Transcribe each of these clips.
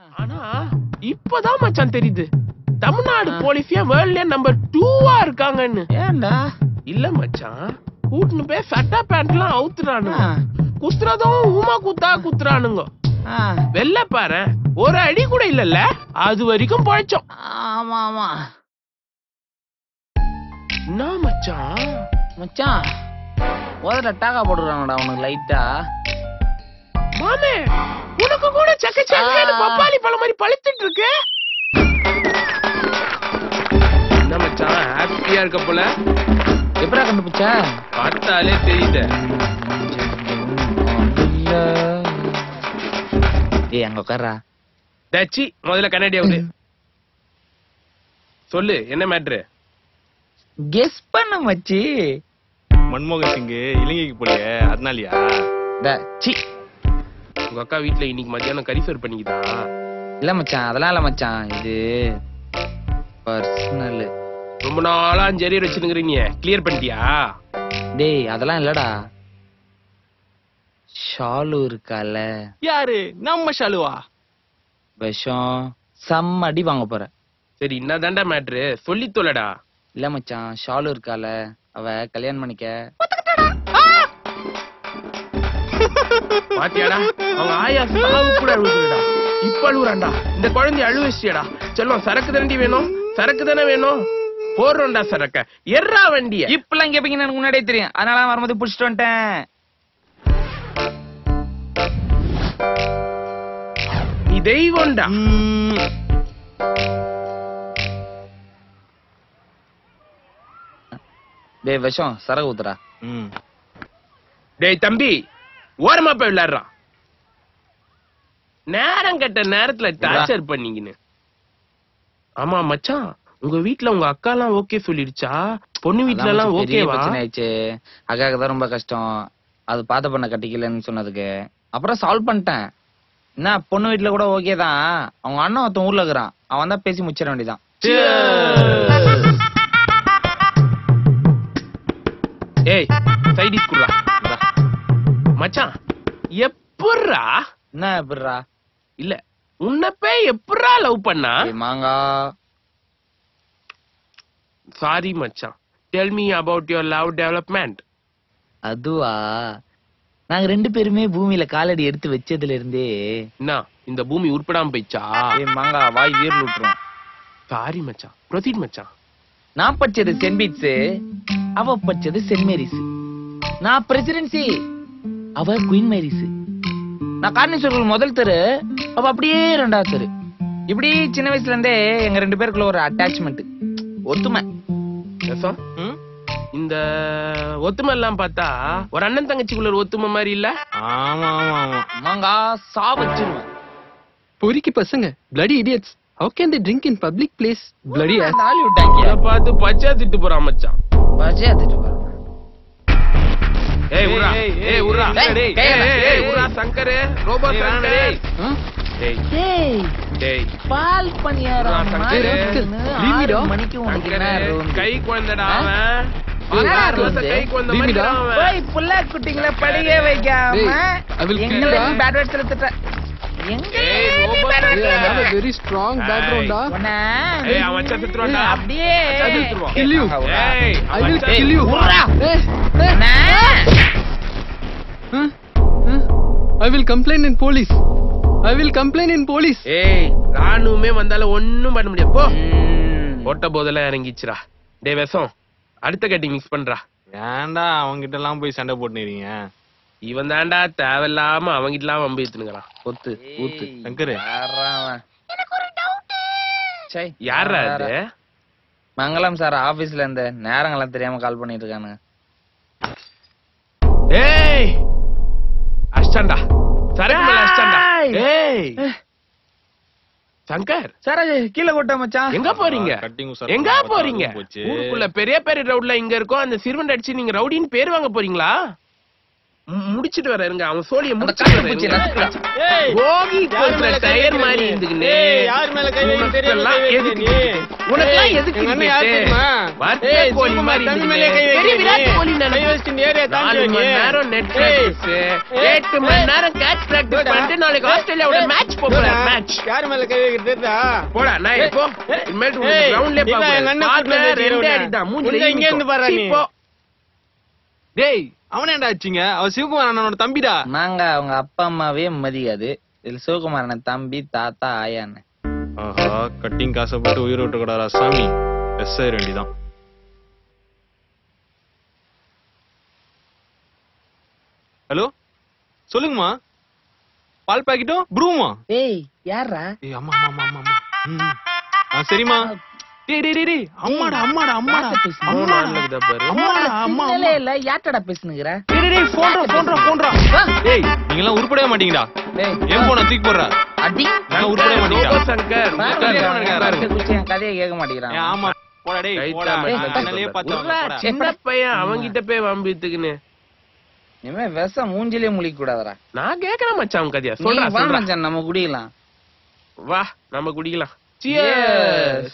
ஆனா இப்பதான் மச்சான் தெரியுது தமிழ்நாடு போலீஸே வேர்ல்ட்லயே நம்பர் டூவா இருக்காங்கன்னு ஏன்டா இல்ல மச்சான் கூட்டுன்னு போய் சட்டை பேண்ட்லாம் அவுத்துறானுங்க ஆ. குத்துறதும் ஊமா குத்தா குத்துறானுங்க ஆ, வெள்ள பாரு ஒரு அடி கூட இல்லல்ல அது வரைக்கும் பழைச்சோம் ஆமா ஆமா என்ன மச்சான் மச்சான் முதல்ல டாக்கா போட்டுறாங்கடா உனக்கு லைட்டா மாமே உனக்கு கூட சக்க சக்கன்னு ஆ. பப்பாளி பழம் மாதிரி பழுத்துட்டு இருக்கு என்ன மச்சான் ஹாப்பியா இருக்க போல எப்படா கண்டுபிடிச்ச பார்த்தாலே தெரியுது ஏய் அங்க உட்கார்றா டச்சி முதல்ல கண்ணாடி ஆகுது சொல்லு என்ன மேட்ரு கெஸ் பண்ண மச்சி மன்மோகன் சிங் இலங்கைக்கு போலியே அதனாலயா டா, சீ உங்க அக்கா வீட்ல இன்னைக்கு மத்தியானம் கறி சோறு பண்ணிக்கிதா இல்ல மச்சான் அதெல்லாம் இல்ல மச்சான் இது பர்சனல் ரொம்ப நாளா அஞ்சு அரியர் வச்சிருக்கிறீங்க கிளியர் பண்ணிட்டியா டேய் அதெல்லாம் இல்லடா ஷாலு இருக்கால யாரு நம்ம ஷாலுவா விஷம் செம்ம அடி வாங்க போற சரி என்னதான்டா மேட்ரு சொல்லி தொலைடா இல்ல மச்சான் ஷாலு இருக்கால அவ கல்யாணம் பண்ணிக்க பாத்தியாடா அவங்க ஆயா சாவு கூட அழுகுறடா இப்ப அழுகுறான்டா இந்த குழந்தை அழு வச்சியடா செல்வம் சரக்கு தாண்டி வேணும் சரக்கு தானே வேணும் போடுறோம்டா சரக்க எர்ரா வண்டிய இப்பெல்லாம் கேப்பீங்கன்னு எனக்கு முன்னாடியே தெரியும் அதனால நான் வரும்போது புடிச்சிட்டு வந்துட்டேன் நீ தெய்வம்டா டேய் விஷம் சரகு ஊத்துறா ம் டேய் தம்பி ஓரமா போய் விளையாடுறான் நேரம் கட்ட நேரத்துல டார்ச்சர் பண்ணீங்கன்னு ஆமா மச்சான் உங்க வீட்ல உங்க அக்கா எல்லாம் ஓகே சொல்லிடுச்சா பொண்ணு வீட்ல எல்லாம் அதான் மச்சி, பெரிய ஓகேவா பிரச்சனை ஆயிடுச்சு அக்காக்கு தான் ரொம்ப கஷ்டம் அது பார்த்த பண்ண கட்டிக்கலன்னு சொன்னதுக்கு அப்புறம் சால்வ் பண்ணிட்டேன் என்ன பொண்ணு வீட்டுல கூட ஓகே தான் அவங்க அண்ணன் ஒருத்தன் ஊர்ல இருக்கிறான் அவன் தான் பேசி முடிச்சிட வேண்டியதான் ஏய் சைடிஸ் குடுறா மச்சான் எப்புட்றா என்ன எப்படிரா இல்ல உன்னை போய் எப்புட்றா லவ் பண்ணா ஏய் மாங்கா சாரி மச்சான் tell me about your love development அதுவா நாங்க ரெண்டு பேருமே பூமியில காலடி எடுத்து வச்சதுல இருந்தே என்ன இந்த பூமி உருப்படாம போயிச்சா ஏய் மாங்கா வாய் வீர்ல விட்டுரும் சாரி மச்சான் ப்ரொசீட் மச்சான் நான் படிச்சது சென்ட் பீட்ஸ் அவ படிச்சது சென்ட் மேரிஸ் நான் பிரசிடென்சி அவ குயின் மேரிஸ் நான் கார்னிசர்கள் முதல் தெரு அவ அப்படியே ரெண்டாவது தெரு இப்படி சின்ன வயசுல இருந்தே எங்க ரெண்டு பேருக்குள்ள ஒரு அட்டாச்மெண்ட் ஒத்துமை ரசம் ம்? இந்த ஒத்துமை எல்லாம் பார்த்தா ஒரு அண்ணன் தங்கச்சிக்குள்ள ஒரு ஒத்துமை மாதிரி இல்ல ஆமா ஆமா ஆமா மாங்கா சா வச்சிருவேன் பொறுக்கி பசங்க bloody idiots how can they drink in public place bloody ass நாலு விட்டாங்க இத பார்த்து பச்சை திட்டு போறான் மச்சான் பஜ்ஜியா திட்டு பாரு. ஏய் உரா ஏய், ஏய் உரா டேய், டேய் கையை ஏய், வை. ஏய் உரா சங்கர் ரோபோ டேய், சங்கர் டேய். huh? டேய் டேய் டேய் பால் பணியாரம் சங்கரு, மாதிரி leave me ஆறு down. மணிக்கு உனக்கு என்ன சங்கர் ரோந்து? கை குழந்தைடா ஆ? அவன் என்னடா பதினாறு வருஷம் ரோந்து? கை குழந்தை Leave me மாதிரி down. அவன் போய் புள்ள குட்டிங்களை படிக்க வைக்காம டேய், I will kill எங்களை you, ah. பேட் வேர்ட்ஸ்ல திட்ட எங்களை ஏய், ரொம்ப bad words Hey, I have a திட்டுற? very strong background ah. உன்னை ஏய் அவன் மச்சான் செத்துருவான்டா அப்படியே மச்சான் செத்துருவான். Kill you. ஏய் I will மச்சான் kill you உர்ரா. hey, hey. உன்னை Huh? Huh? I will complain in police I will complain in police ஏய் ராணுவமே வந்தாலும் ஒண்ணும் பண்ண முடியாது போ ம். ஓட்ட போதெல்லாம் இறங்கிச்சுடா டேய் விஷம் அடுத்த கட்டி மிக்ஸ் பண்றா ஏன்டா அவங்கிட்ட எல்லாம் போய் சண்டை போட்டுனீங்க இவன் தாண்டா தேவையில்லாம அவங்கிட்ட எல்லாம் வம்பு இழுத்துனுங்கிறான் கொத்து ஊத்து ஏய், சங்கரு. யார்ரா அவன்? சை, யாரா யாரா? அது மங்களம் சார் ஆபீஸ்ல இருந்த நேரங்கள்லாம் தெரியாம கால் பண்ணிட்டு இருக்கானுங்க ஏய் அஷ்டாண்டா சரக்கு மேல அஷ்டாண்டா ஏய். ஏய் சங்கர் சார் அது கீழே கொட்ட மச்சான் எங்க போறீங்க கட்டிங் உசார் எங்க பண்ணா போறீங்க போச்சு. ஊருக்குள்ள பெரிய பெரிய ரவுட்ல இங்க இருக்கோம் அந்த சிறுவன் அடிச்சு நீங்க ரவுடின்னு பேர் வாங்க போறீங்களா மு- முடிச்சிட்டு வர இருங்க அவன் சோழிய அந்த முடிச்சிட்டு காட்டு வர பூச்சி இருங்க. நசுக்கலாம். ஏய் போகி யார் மேல கோத்துல கை டயர் வைக்கிற மாதிரி நீ? இருந்துக்கின்னு ஏய், யார் மேல கை வைக்கிற தெரியாம உனக்கெல்லாம் கை வைக்கிற எதுக்கு நீ? இது? உனக்கெல்லாம் ஏய், எதுக்கு எங்க அண்ணன் இது? யார் தெரியுமா? வார்த்தை ஏய், கோழி சும்மா மாதிரி தம்பி இருந்துக்கின்னு. மேலே கை பெரிய வைக்கிற விராட் நீ. கோழி கை நினைப்பு. வச்சுட்டு இந்த ஏரியா தாண்டி நாலு வா மணி நீ. நேரம் net ஏய், practice, ஏய், எட்டு மணி ஏய். நேரம் catch practice போடா. பண்ணிட்டு நாளைக்கு ஆஸ்திரேலியாவோட ஏய், match போப் போறேன், போடா. match. யார் மேல கை வைக்கிறது தெரியுதா? போடா, நான் ஏய், இப்போ ஏய், இனிமேட்டு ஏய், உனக்கு groundலயே இதான் பார்க்க எங்க அண்ணன் கூடாது. கூட்டிட்டு வந்து ரெண்டே வச்சிருக்கேன். அடிதான், மூஞ்சில உள்ள இங்க இருந்து இடிக்கும். பாருடா நீ. இப்போ. டேய் அவனே ஏன்டா ஆச்சுங்க அவன் சிவகுமார் அண்ணனோட தம்பிடா நாங்க அவங்க அப்பா அம்மாவே மதிக்காது இதுல சிவகுமாரன் தம்பி தாத்தா ஆயான்னு ஆஹா கட்டிங் காசை போட்டு உயிர் விட்டு கூடாதா சாமி எஸ் ஆயிர வேண்டிதான் ஹலோ சொல்லுங்கம்மா பால் பாக்கெட்டும் ப்ரூமா ஏய் யாரா ஏய் அம்மா அம்மா அம்மா அம்மா ம். ஆ சரிம்மா டேய் டேய் டேய், டேய் அம்மாடா அம்மாடா அம்மாடா யார்கிட்ட பேசுன? மூணு அம்மாடா நாள்ல இருக்குதா பாரு. அம்மாடா அம்மா சிக்னலே அம்மா இல்ல யார்ட்டடா பேசுனுங்கிற டேய் டேய், டேய் போன்டா போன்டா போன்டா டேய் நீங்க எல்லாம் உருப்படவே மாட்டீங்கடா டேய் ஏன் போன தூக்கி போடுற அடி நான் உருப்படவே மாட்டீங்கடா ரோபோ சங்கர், பாரு, உட்காரு, அவன் உட்காரு. பாரு, குச்சி என் கதையை கேட்க ஏய், மாட்டேங்கிறான் ஆமா போடா டேய் கை போடா தாமரை நான் சங்கர். அண்ணனையே பார்த்தவன் உர்ரா, போடா. சின்ன பையன் அவங்கிட்ட போய் வம்பித்துக்குன்னு இனிமே விஷம் மூஞ்சிலே முழிக்க கூடாதடா நான் கேக்குறேன் மச்சான் அவன் கதையா நீ சொல்றா வா சொல்றா மச்சான் நம்ம குடிக்கலாம் வா நம்ம குடிக்கலாம் Cheers. Cheers.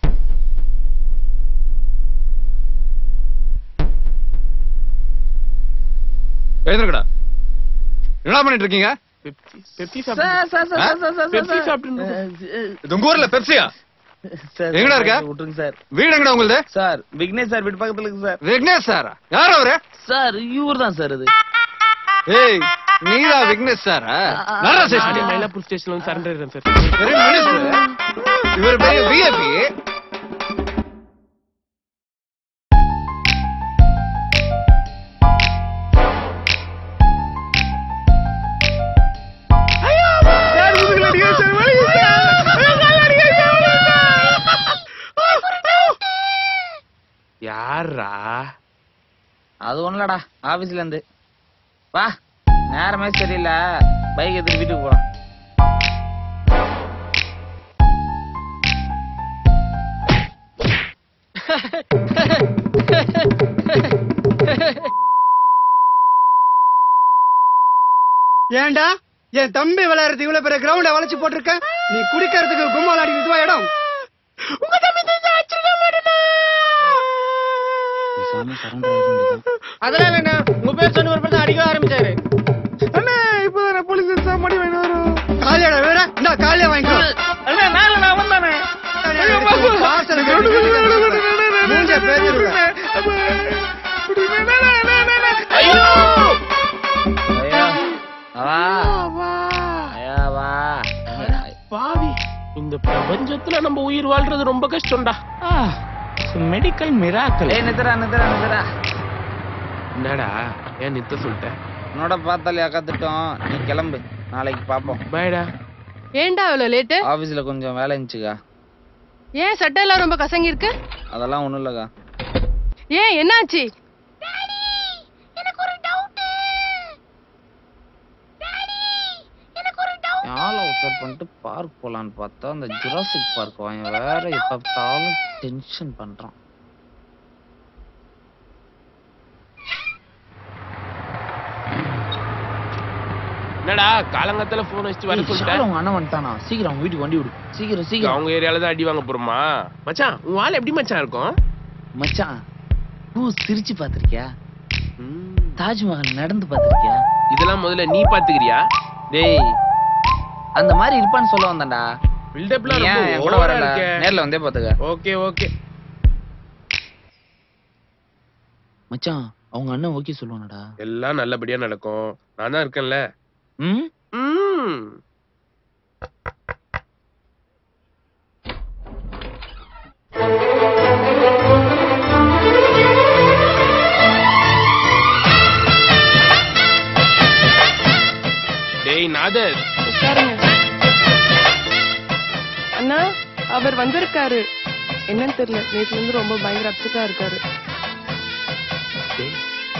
எழுந்திருக்கடா என்ன பண்ணிட்டு இருக்கீங்க பெப்சி பெப்சி சார், சாப்பிட்டு sir, sir, sir, sir, sir, Pepsi sir. சாப்பிட்டுன்னு அஹ், இது உங்க ஊர்ல பெப்சியா சார், எங்கடா சார், இருக்க? விட்டுருங்க சார் வீடு எங்கடா உங்களுது சார் விக்னேஷ் சார் வீட்டு பக்கத்துல இருக்கு சார் விக்னேஷ் சாரா யார் அவரு சார் இவர் தான் சார் இது ஏய் நீதா விக்னேஷ் சாரா நடரா நானே ஸ்டேஷன் மயிலாப்பூர் ஸ்டேஷன்ல வந்து சரண்டர் ஆயிடுறேன் சார் பெரிய மினிஸ்டர் இவர் பெரிய விஐபி யாரா அது ஒண்ணுலடா ஆபீஸ்ல இருந்து வா நேரமே சரியில்லை பைக் எடுத்துட்டு வீட்டுக்கு போலாம் ஏன்டா என் தம்பி விளையாடுறது இவ்வளவு பெரிய கிரவுண்ட வளைச்சு போட்டிருக்க நீ குடிக்கிறதுக்கு கும்மால் அடிக்கிறதுவா இடம் பேசாம surrender ஆக வேண்டியதுதான். அதெல்லாம் என்ன உங்க பேர் சொன்ன ஒரு அடிக்க ஆரம்பிச்சாரு அண்ணா இப்பதான் போலீஸ் சாமாடி வாங்கி வரும் காலியாடா வேற இந்த காலியா வாங்கிக்கோ அண்ணா, மேல நான் வந்தானே. காசு எனக்கு மூஞ்ச பேசிருவேன் ஐயோ ஐயா, வா. ஐயா, வா. பாவி இந்த பிரபஞ்சத்துல நம்ம உயிர் வாழ்றது ரொம்ப கஷ்டம்டா மெடிக்கல் மிராக்கல் ஏய், நித்துடா, நித்துடா, நித்துடா. என்னடா ஏன் நித்த சொல்லிட்டேன் உன்னோட பார்த்தாலே கத்துட்டோம் நீ கிளம்பு நாளைக்கு பாப்போம் பாய்டா ஏன்டா இவ்வளவு லேட்டு ஆபீஸ்ல கொஞ்சம் வேலை இருந்துச்சுக்கா ஏன் சட்டை எல்லாம் ரொம்ப கசங்கி இருக்கு அதெல்லாம் ஒண்ணும் இல்லக்கா ஏன் என்னாச்சு ஆள் அவுட் பண்ணிட்டு பார்க் போலான்னு பார்த்தா அந்த ஜுராசிக் பார்க் வாங்க வேற எப்ப பார்த்தாலும் டென்ஷன் பண்றான் என்னடா காலங்கத்துல போன் வச்சுட்டு வர ஏய், சொல்லிட்டேன் ஷாலு, உங்க அண்ணன் வந்துட்டானா சீக்கிரம் அவங்க வீட்டுக்கு வண்டி விடு சீக்கிரம் சீக்கிரம் அவங்க ஏரியால தான் அடி வாங்க போறோமா மச்சான் உன் ஆள் எப்படி மச்சான் இருக்கும் மச்சான் பூ சிரிச்சு பாத்திருக்கியா ம். தாஜ்மஹால் நடந்து பாத்திருக்கியா இதெல்லாம் முதல்ல நீ பாத்துக்கிறியா டேய் அந்த மாதிரி இருப்பான்னு சொல்ல வந்தேன்டா பில்டப்ல நீ ஏன் என் கூட வரல நேர்ல வந்தே பாத்துக்க ஓகே ஓகே மச்சான் அவங்க அண்ணன் ஓகே சொல்லுவானடா எல்லாம் நல்லபடியா நடக்கும் நான் தான் இருக்கேன்ல ம் ம் டேய் நாதர் உட்காருங்க அண்ணா அவர் வந்திருக்காரு என்னன்னு தெரியல நேத்துல இருந்து ரொம்ப பயங்கர அப்செட்டா இருக்காரு டேய்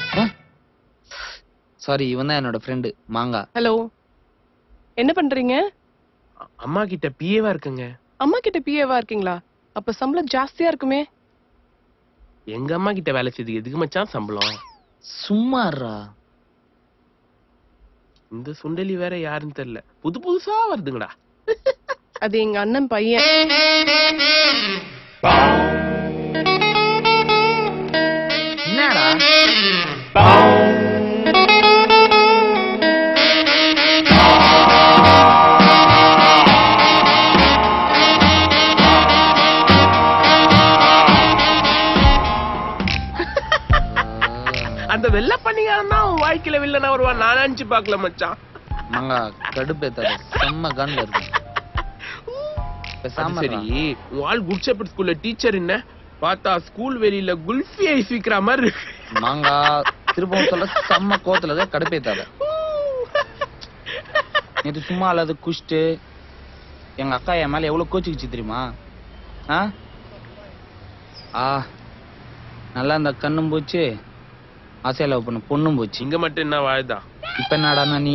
சாரி இவன் தான் என்னோட ஃப்ரெண்டு மாங்கா ஹலோ என்ன பண்றீங்க அ- அம்மா கிட்ட பிஏவா இருக்குங்க அம்மா கிட்ட பிஏவா இருக்கீங்களா அப்ப சம்பளம் ஜாஸ்தியா இருக்குமே எங்க அம்மா கிட்ட வேலை செய்து எதுக்கு மச்சான் சம்பளம் சும்மாறா இந்த சுண்டலி வேற யாருன்னு தெரியல புது புதுசா வருதுங்கடா அது எங்க அண்ணன் பையன் என்னடா அந்த வெள்ள பண்ணிக்காரன் தான் உன் வாழ்க்கையில வில்லனா வருவான் நான் நினைச்சு பார்க்கல மச்சான் மங்கா கடுப்பேத்தாத செம்ம கண்ல இருக்கு அது பேசாம சரி சரி உன் ஆள் குட் ஷெப்பர்ட் ஸ்கூல்ல டீச்சர் என்ன பார்த்தா ஸ்கூல் வெளியில குல்ஃபி ஐஸ் விக்கிற மாதிரி இருக்கு மாங்கா திருப்பவும் சொல்ல செம்ம கோத்துல தான் கடுப்பேத்தாத நேற்று சும்மா அல்லாத குஷ்டு எங்க அக்கா என் மேல எவ்வளவு கோச்சிக்கிச்சு தெரியுமா ஆ ஆ நல்லா இந்த கண்ணும் போச்சு ஆசையா லவ் பண்ண பொண்ணும் போச்சு இங்க மட்டும் என்ன வாழ்தா இப்ப என்னடானா நீ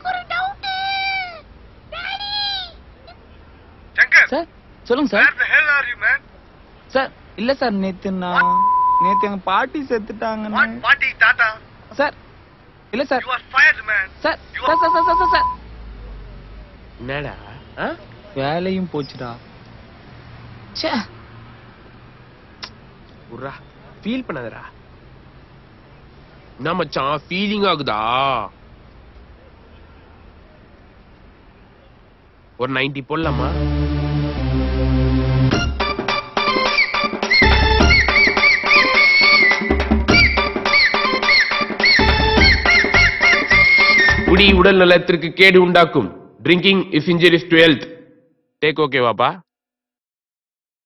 சார் சொல்லுங்க சார் சார் இல்ல சார் நேத்து நான் நேத்து எங்க பாட்டி செத்துட்டாங்க பாட்டி தாத்தா சார் இல்ல sir you are fired man sir sir sir sir, sir sir sir என்னடா ஆ? வேலையும் போச்சுடா ச்சே உர்ரா ஃபீல் பண்ணாதடா என்ன மச்சான் ஃபீலிங் ஆகுதா ஒரு 90 போடலாமா குடி உடல் நலத்திற்கு கேடு உண்டாக்கும் drinking is injurious to health take ஓகேவாப்பா